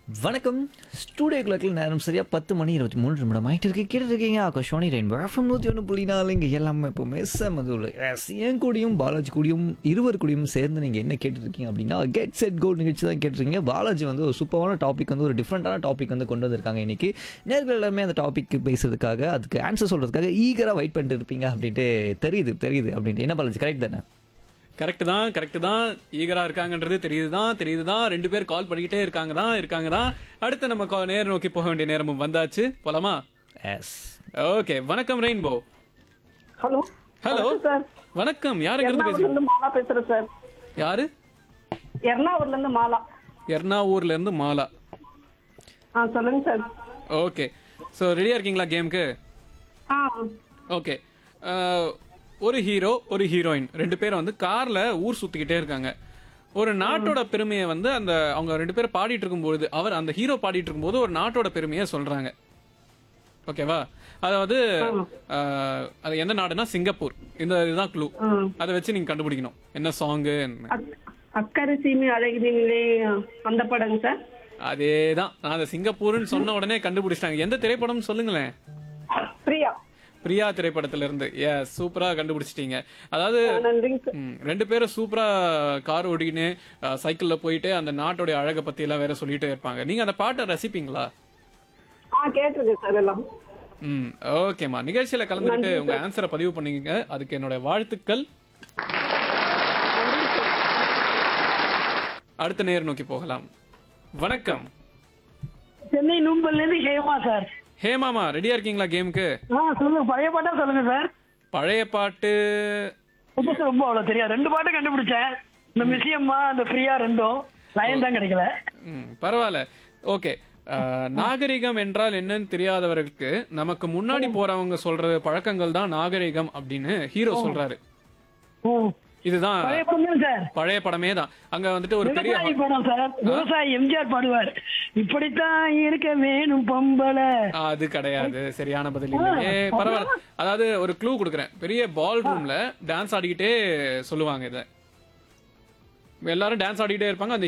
வணக்கம் ஸ்டூடியோ கிளாக்கில் நேரம் சரியா பத்து மணி இருபத்தி மூணு நிமிடம் ஆகிட்டு இருக்கு கேட்டு இருக்கீங்க ஆகாஷவாணி ரெயின்போ எஃப்எம் நூற்றி ஒன்று புள்ளி நாலு இங்கே எல்லாமே எப்போவுமே செம்மதுள்ள எஸ் என் கூடயும் பாலாஜி கூடயும் இருவர் கூடயும் சேர்ந்து நீங்கள் என்ன கேட்டுருக்கீங்க அப்படின்னா கெட் செட் கோல் நிகழ்ச்சி தான் கேட்டிருக்கீங்க பாலாஜி வந்து ஒரு சூப்பரான டாபிக் வந்து ஒரு டிஃப்ரெண்ட்டான டாபிக் வந்து கொண்டு வந்திருக்காங்க இன்னைக்கு நேர்கள் எல்லாமே அந்த டாபிக் பேசுறதுக்காக அதுக்கு ஆன்சர் சொல்கிறதுக்காக ஈகராக வெயிட் பண்ணிட்டு இருப்பீங்க அப்படின்ட்டு தெரியுது தெரியுது அப்படின்ட்டு என்ன பாலாஜி கரெக்ட் தானே கரெக்ட் தான் கரெக்ட் தான் ஈகரா இருக்காங்கன்றது தெரியுது தான் தெரியுது தான் ரெண்டு பேர் கால் பண்ணிக்கிட்டே இருக்காங்க தான் இருக்காங்க தான் அடுத்து நம்ம call- நேரம் நோக்கி போக வேண்டிய நேரமும் வந்தாச்சு போலாமா எஸ் ஓகே வணக்கம் ரெயின்போ ஹலோ ஹலோ சார் வணக்கம் யாருங்கிறது எர்ணாகுளம்ல பேசுறீங்க இருந்து மாலா பேசுறேன் சார் யாரு எர்ணாகுளம்ல இருந்து மாலா எர்ணாவூர்ல இருந்து மாலா ஆ சொல்லுங்க சார் ஓகே ஸோ ரெடியா இருக்கீங்களா கேமுக்கு ஆ ஓகே ஒரு ஹீரோ ஒரு ஹீரோயின் ரெண்டு பேரும் வந்து கார்ல ஊர் சுத்திக்கிட்டே இருக்காங்க ஒரு நாட்டோட பெருமையை வந்து அந்த அவங்க ரெண்டு பேரும் பாடிட்டு இருக்கும்போது அவர் அந்த ஹீரோ பாடிட்டு இருக்கும்போது ஒரு நாட்டோட பெருமையை சொல்றாங்க ஓகேவா அதாவது அஹ், அது எந்த நாடுனா சிங்கப்பூர் இந்த இதுதான் க்ளூ அதை வச்சு நீங்க கண்டுபிடிக்கணும் என்ன சாங்கு அக்- அக்கறை சீமை அழகினிலே அந்த படங்க சார் அதேதான் நான் அந்த சிங்கப்பூர்னு சொன்ன உடனே கண்டுபிடிச்சிட்டாங்க எந்த திரைப்படம் சொல்லுங்களேன் பிரியா பிரியா திரைப்படத்துல இருந்து ஏ சூப்பரா கண்டுபிடிச்சிட்டீங்க அதாவது நன்றிங்க சார் ம், ரெண்டு பேரும் சூப்பரா கார் ஓடிக்கின்னு அஹ், சைக்கிள்ல போயிட்டு அந்த நாட்டோட அழகை பத்தி எல்லாம் வேற சொல்லிட்டே இருப்பாங்க நீங்க அந்த பாட்டை ரசிப்பீங்களா ஆ கேட்டிருக்கேன் சார் எல்லாம் ம் ஓகேம்மா நிகழ்ச்சியில கலந்துக்கிட்டு உங்க ஆன்சரை பதிவு பண்ணீங்க அதுக்கு என்னோட வாழ்த்துக்கள் அடுத்த நேர் நோக்கி போகலாம் வணக்கம் சென்னை நூம்பல்ல இருந்து ஹேமா சார் ஹேமாமா ரெடியா இருக்கீங்களா கேமுக்கு ஆ சொல்லுங்க பழைய பாட்டா சொல்லுங்க சார் பழைய பாட்டு புதுசு ரொம்ப அவ்வளவு தெரியாது ரெண்டு பாட்டு கண்டுபிடிச்சேன் இந்த மியூசியம்மா அந்த ஃப்ரீயா ரெண்டும் லைன் தான் கிடைக்கல ம், பரவாயில்ல ஓகே அஹ், நாகரிகம் என்றால் என்னன்னு தெரியாதவர்களுக்கு நமக்கு முன்னாடி போறவங்க சொல்ற பழக்கங்கள் தான் நாகரிகம் அப்படின்னு ஹீரோ சொல்றாரு ம். இதுதான் பழைய படம் சார் பழைய படமே தான் அங்க வந்துட்டு ஒரு பெரிய விவசாயி படம் சார் விவசாயி எம்ஜிஆர் பாடுவார் இப்படித்தான் இருக்க வேணும் பொம்பளை ஆ, அது கிடையாது சரியான பதில் இல்லையே பரவாயில்ல அதாவது ஒரு க்ளூ கொடுக்குறேன் பெரிய பால் ரூம்ல டான்ஸ் ஆடிக்கிட்டே சொல்லுவாங்க இத எல்லாரும் டான்ஸ் ஆடிக்கிட்டே இருப்பாங்க அந்த